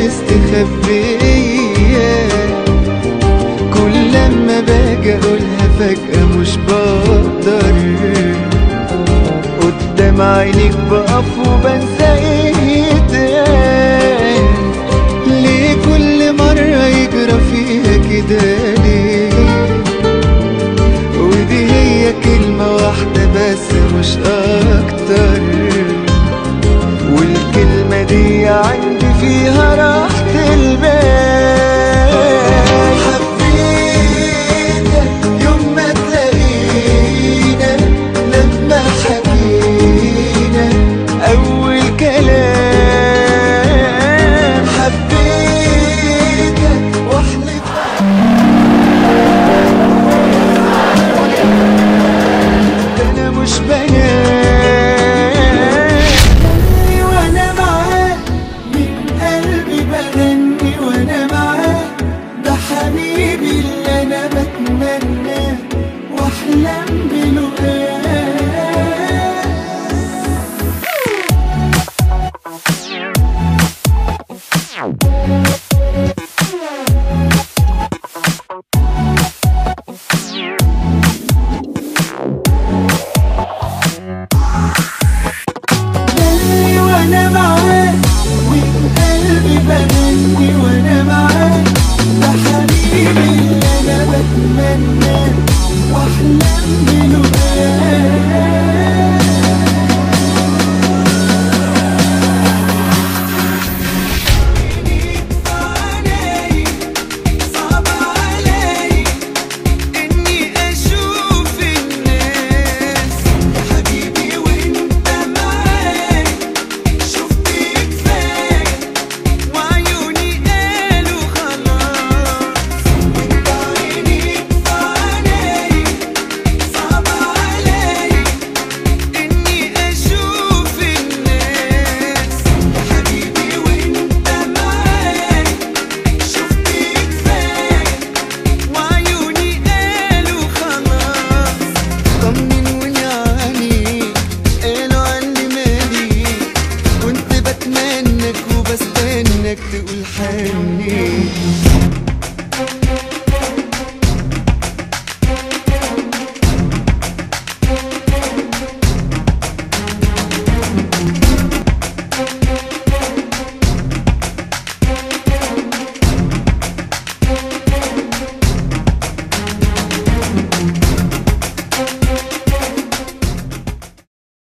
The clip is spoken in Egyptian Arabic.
مستخبية كل لما باجي اقولها فجأة مش بقدر قدام عينيك بقف وبنسى ايه تاني ليه كل مرة يجرى فيها كده ليه ودي هي كلمة واحدة بس مش أكتر والكلمة دي عندي فيها راحة البال حبيتك يوم ما تلاقينا لما حكينا أول كلام